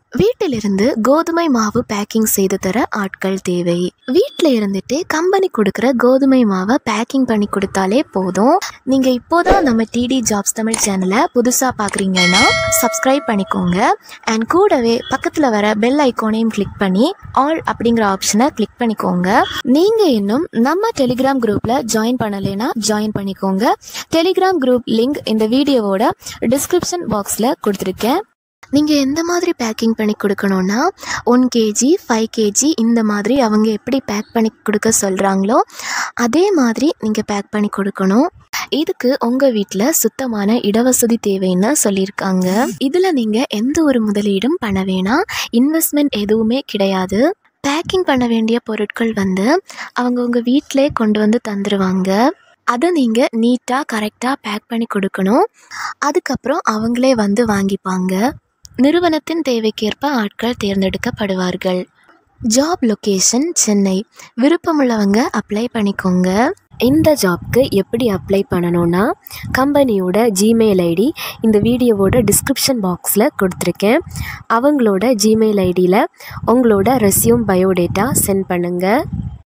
வீட்டிலிருந்து கோதுமை மாவு பேக்கிங் செய்து தர ஆட்கள் தேவை வீட்டில் இருந்துட்டு கம்பெனி கொடுக்குற கோதுமை மாவை பேக்கிங் பண்ணி கொடுத்தாலே போதும் நீங்கள் இப்போதான் நம்ம டிடி ஜாப்ஸ் தமிழ் சேனலை புதுசாக பார்க்குறீங்கன்னா சப்ஸ்கிரைப் பண்ணிக்கோங்க அண்ட் கூடவே பக்கத்தில் வர பெல் ஐக்கானையும் கிளிக் பண்ணி ஆல் அப்படிங்கிற ஆப்ஷனை கிளிக் பண்ணிக்கோங்க நீங்கள் இன்னும் நம்ம டெலிகிராம் குரூப்பில் ஜாயின் பண்ணலைன்னா ஜாயின் பண்ணிக்கோங்க டெலிகிராம் குரூப் லிங்க் இந்த வீடியோவோட டிஸ்கிரிப்ஷன் பாக்ஸில் கொடுத்துருக்கேன் நீங்கள் எந்த மாதிரி பேக்கிங் பண்ணி கொடுக்கணுன்னா ஒன் கேஜி ஃபைவ் கேஜி இந்த மாதிரி அவங்க எப்படி பேக் பண்ணி கொடுக்க சொல்கிறாங்களோ அதே மாதிரி நீங்கள் பேக் பண்ணி கொடுக்கணும் இதுக்கு உங்கள் வீட்டில் சுத்தமான இடவசதி தேவைன்னு சொல்லியிருக்காங்க இதில் நீங்கள் எந்த ஒரு முதலீடும் பண்ண வேணாம் இன்வெஸ்ட்மெண்ட் எதுவுமே கிடையாது பேக்கிங் பண்ண வேண்டிய பொருட்கள் வந்து அவங்க உங்கள் வீட்டிலே கொண்டு வந்து தந்துடுவாங்க அதை நீங்கள் நீட்டாக கரெக்டாக பேக் பண்ணி கொடுக்கணும் அதுக்கப்புறம் அவங்களே வந்து வாங்கிப்பாங்க நிறுவனத்தின் தேவைக்கேற்ப ஆட்கள் தேர்ந்தெடுக்கப்படுவார்கள் ஜாப் லொகேஷன் சென்னை விருப்பமுள்ளவங்க அப்ளை பண்ணிக்கோங்க இந்த ஜாப்க்கு எப்படி அப்ளை பண்ணணும்னா கம்பெனியோட ஜிமெயில் ஐடி இந்த வீடியோவோட டிஸ்கிரிப்ஷன் பாக்ஸில் கொடுத்துருக்கேன் அவங்களோட ஜிமெயில் ஐடியில் உங்களோட ரெஸ்யூம் பயோடேட்டா சென்ட் பண்ணுங்கள்